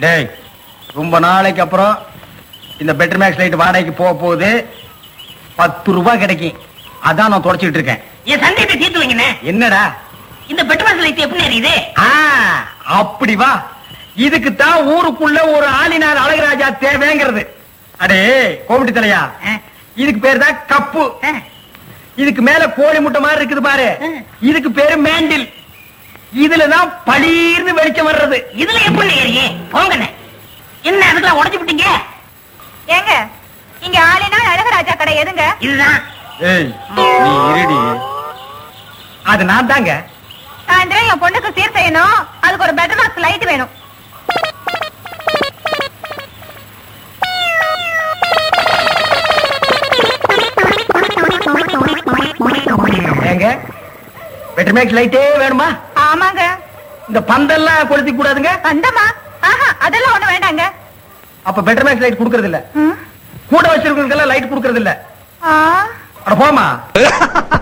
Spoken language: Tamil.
டேய் ரொம்ப நாளைக்கு அப்புறம் இந்த பெட்டர் மேக்ஸ் லைட் வாடகைக்கு போக போகுது பத்து ரூபாய் கிடைக்கும் அதான் நான் தொடச்சிட்டு இருக்கேன் என் சந்தேகத்தை தீர்த்து வைங்கண்ணே என்னடா இந்த பெட்ரோல் லைட் எப்படி எரியுது ஆ அப்படி வா இதுக்கு தான் ஊருக்குள்ள ஒரு ஆளினார் அழகராஜா தேவைங்கிறது அடே கோமிட்டி தலையா ஆ. இதுக்கு பேர் தான் கப்பு ஆ, இதுக்கு மேல கோழி முட்டை மாதிரி இருக்குது பாரு ம். இதுக்கு பேரு மேண்டில் இதுலதான் பளீர்னு வெளிச்சம் வர்றது இதுல எப்படி எரியும் போங்கண்ணே என்ன அதுக்கெல்லாம் உடைச்சு விட்டீங்க ஏங்க இங்க ஆளினா அழகராஜா கடை எதுங்க இதுதான் ஏய் நீ இருடி அது நான் தாங்க சாயந்தரம் என் பொண்ணுக்கு சீர் செய்யணும் அதுக்கு ஒரு பெட்டர் பாக்ஸ் லைட் வேணும் ஏங்க பெட்டர் மேக்ஸ் லைட்டே வேணுமா ஆமாங்க இந்த பந்தெல்லாம் கொளுத்தி கூடாதுங்க வந்தமா ஆஹா அதெல்லாம் ஒண்ணு வேண்டாங்க அப்ப பெட்டர் மேக்ஸ் லைட் கொடுக்கறது இல்ல ம். கூட வச்சிருக்கவங்களுக்கெல்லாம் லைட் கொடுக்கறது இல்ல ஆ அட போமா